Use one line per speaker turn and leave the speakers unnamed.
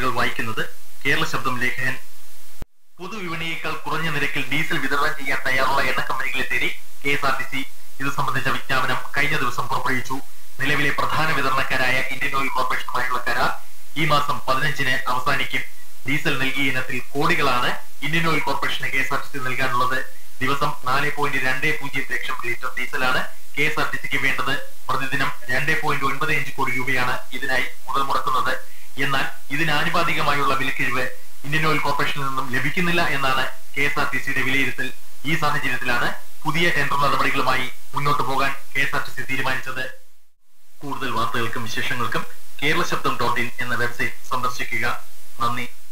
വാർത്തകൾ വായിക്കുന്നത് കേരള ശബ്ദം ലേഖകൻ പൊതുവിപണിയേക്കാൾ കുറഞ്ഞ നിരക്കിൽ ഡീസൽ വിതരണം ചെയ്യാൻ തയ്യാറുള്ള എണ്ണ കമ്പനികളെ തേടി K S R T C ഇത് സംബന്ധിച്ച വിജ്ഞാപനം കഴിഞ്ഞ ദിവസം പുറപ്പെടുവിച്ചു നിലവിലെ പ്രധാന വിതരണക്കാരായ ഇന്ത്യൻ ഓയിൽ കോർപ്പറേഷനുമായുള്ള കരാർ ഈ മാസം പതിനഞ്ചിന് അവസാനിക്കും ഡീസൽ നൽകിയ ഇനത്തിൽ കോടികളാണ് ഇന്ത്യൻ ഓയിൽ കോർപ്പറേഷന് K S R T C നൽകാനുള്ളത് ദിവസം നാല് പോയിന്റ് രണ്ട് പൂജ്യം ലക്ഷം ലിറ്റർ ഡീസലാണ് കെ എസ് ആർ ടി സിക്ക് വേണ്ടത് പ്രതിദിനം രണ്ട് പോയിന്റ് ഒൻപത് അഞ്ച് കോടി രൂപയാണ് ഇതിനായി മുതൽ മുടക്കുന്നത് എന്നാൽ ഇതിന് ആനുപാതികമായുള്ള വിലക്കിഴിവ് ഇന്ത്യൻ ഓയിൽ കോർപ്പറേഷനിൽ നിന്നും ലഭിക്കുന്നില്ല എന്നാണ് കെ എസ് ആർ ടി സിയുടെ വിലയിരുത്തൽ ഈ സാഹചര്യത്തിലാണ് പുതിയ ടെൻഡർ നടപടികളുമായി മുന്നോട്ട് പോകാൻ K S R T C തീരുമാനിച്ചത് കൂടുതൽ വാർത്തകൾക്കും വിശേഷങ്ങൾക്കും കേരള ശബ്ദം ഡോട്ട് ഇൻ എന്ന വെബ്സൈറ്റ് സന്ദർശിക്കുക നന്ദി